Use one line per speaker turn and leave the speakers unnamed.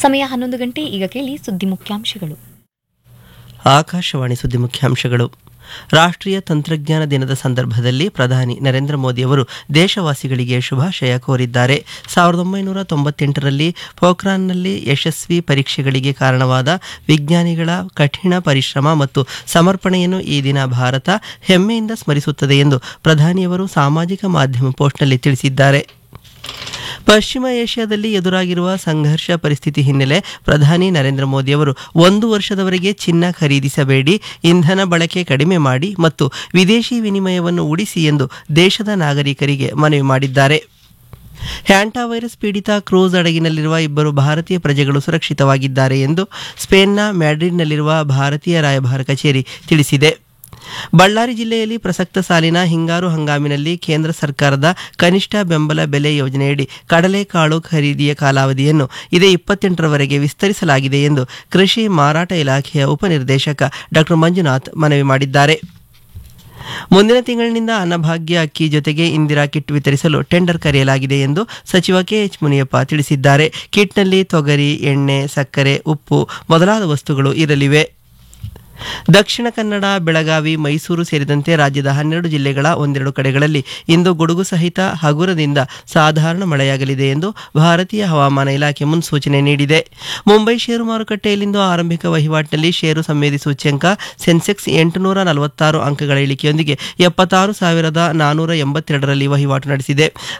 ಸಮಯ ಹನ್ನೊಂದು ಗಂಟೆ ಈಗ ಕೇಳಿ ಸುದ್ದಿ ಮುಖ್ಯಾಂಶಗಳು
ಆಕಾಶವಾಣಿ ಸುದ್ದಿ ಮುಖ್ಯಾಂಶಗಳು ರಾಷ್ಟ್ರೀಯ ತಂತ್ರಜ್ಞಾನ ದಿನದ ಸಂದರ್ಭದಲ್ಲಿ ಪ್ರಧಾನಿ ನರೇಂದ್ರ ಮೋದಿ ಅವರು ದೇಶವಾಸಿಗಳಿಗೆ ಶುಭಾಶಯ ಕೋರಿದ್ದಾರೆ ಸಾವಿರದ ಒಂಬೈನೂರ ತೊಂಬತ್ತೆಂಟರಲ್ಲಿ ಪೋಖ್ರಾನ್ನಲ್ಲಿ ಯಶಸ್ವಿ ಪರೀಕ್ಷೆಗಳಿಗೆ ಕಾರಣವಾದ ವಿಜ್ಞಾನಿಗಳ ಕಠಿಣ ಪರಿಶ್ರಮ ಮತ್ತು ಸಮರ್ಪಣೆಯನ್ನು ಈ ದಿನ ಭಾರತ ಹೆಮ್ಮೆಯಿಂದ ಸ್ಮರಿಸುತ್ತದೆ ಎಂದು ಪ್ರಧಾನಿಯವರು ಸಾಮಾಜಿಕ ಮಾಧ್ಯಮ ಪೋಸ್ಟ್ನಲ್ಲಿ ತಿಳಿಸಿದ್ದಾರೆ ಪಶ್ಚಿಮ ಏಷ್ಯಾದಲ್ಲಿ ಎದುರಾಗಿರುವ ಸಂಘರ್ಷ ಪರಿಸ್ಥಿತಿ ಹಿನ್ನೆಲೆ ಪ್ರಧಾನಿ ನರೇಂದ್ರ ಮೋದಿ ಅವರು ಒಂದು ವರ್ಷದವರೆಗೆ ಚಿನ್ನ ಖರೀದಿಸಬೇಡಿ ಇಂಧನ ಬಳಕೆ ಕಡಿಮೆ ಮಾಡಿ ಮತ್ತು ವಿದೇಶಿ ವಿನಿಮಯವನ್ನು ಉಳಿಸಿ ಎಂದು ದೇಶದ ನಾಗರಿಕರಿಗೆ ಮನವಿ ಮಾಡಿದ್ದಾರೆ ಹ್ಯಾಂಟಾ ವೈರಸ್ ಪೀಡಿತ ಕ್ರೂಸ್ ಹಡಗಿನಲ್ಲಿರುವ ಇಬ್ಬರು ಭಾರತೀಯ ಪ್ರಜೆಗಳು ಸುರಕ್ಷಿತವಾಗಿದ್ದಾರೆ ಎಂದು ಸ್ಪೇನ್ನ ಮ್ಯಾಡ್ರಿಡ್ನಲ್ಲಿರುವ ಭಾರತೀಯ ರಾಯಭಾರ ಕಚೇರಿ ತಿಳಿಸಿದೆ ಬಳ್ಳಾರಿ ಜಿಲ್ಲೆಯಲ್ಲಿ ಪ್ರಸಕ್ತ ಸಾಲಿನ ಹಿಂಗಾರು ಹಂಗಾಮಿನಲ್ಲಿ ಕೇಂದ್ರ ಸರ್ಕಾರದ ಕನಿಷ್ಠ ಬೆಂಬಲ ಬೆಲೆ ಯೋಜನೆಯಡಿ ಕಡಲೆಕಾಳು ಖರೀದಿಯ ಕಾಲಾವಧಿಯನ್ನು ಇದೇ ಇಪ್ಪತ್ತೆಂಟರವರೆಗೆ ವಿಸ್ತರಿಸಲಾಗಿದೆ ಎಂದು ಕೃಷಿ ಮಾರಾಟ ಇಲಾಖೆಯ ಉಪನಿರ್ದೇಶಕ ಡಾಕ್ಟರ್ ಮಂಜುನಾಥ್ ಮನವಿ ಮಾಡಿದ್ದಾರೆ ಮುಂದಿನ ತಿಂಗಳಿನಿಂದ ಅನ್ನಭಾಗ್ಯ ಅಕ್ಕಿ ಜೊತೆಗೆ ಇಂದಿರಾ ಕಿಟ್ ವಿತರಿಸಲು ಟೆಂಡರ್ ಕರೆಯಲಾಗಿದೆ ಎಂದು ಸಚಿವ ಕೆಎಚ್ ಮುನಿಯಪ್ಪ ತಿಳಿಸಿದ್ದಾರೆ ಕಿಟ್ನಲ್ಲಿ ತೊಗರಿ ಎಣ್ಣೆ ಸಕ್ಕರೆ ಉಪ್ಪು ಮೊದಲಾದ ವಸ್ತುಗಳು ಇರಲಿವೆ ದಕ್ಷಿಣ ಕನ್ನಡ ಬೆಳಗಾವಿ ಮೈಸೂರು ಸೇರಿದಂತೆ ರಾಜ್ಯದ ಹನ್ನೆರಡು ಜಿಲ್ಲೆಗಳ ಒಂದೆರಡು ಕಡೆಗಳಲ್ಲಿ ಇಂದು ಗುಡುಗು ಸಹಿತ ಹಗುರದಿಂದ ಸಾಧಾರಣ ಮಳೆಯಾಗಲಿದೆ ಎಂದು ಭಾರತೀಯ ಹವಾಮಾನ ಇಲಾಖೆ ಮುನ್ಸೂಚನೆ ನೀಡಿದೆ ಮುಂಬೈ ಷೇರು ಮಾರುಕಟ್ಟೆಯಲ್ಲಿಂದು ಆರಂಭಿಕ ವಹಿವಾಟಿನಲ್ಲಿ ಷೇರು ಸಂವೇದಿ ಸೂಚ್ಯಂಕ ಸೆನ್ಸೆಕ್ಸ್ ಎಂಟುನೂರ ನಲವತ್ತಾರು ಅಂಕಗಳ ಇಳಿಕೆಯೊಂದಿಗೆ ಎಪ್ಪತ್ತಾರು ಸಾವಿರದ ನಾನೂರ ಎಂಬತ್ತೆರಡರಲ್ಲಿ ವಹಿವಾಟು ನಡೆಸಿದೆ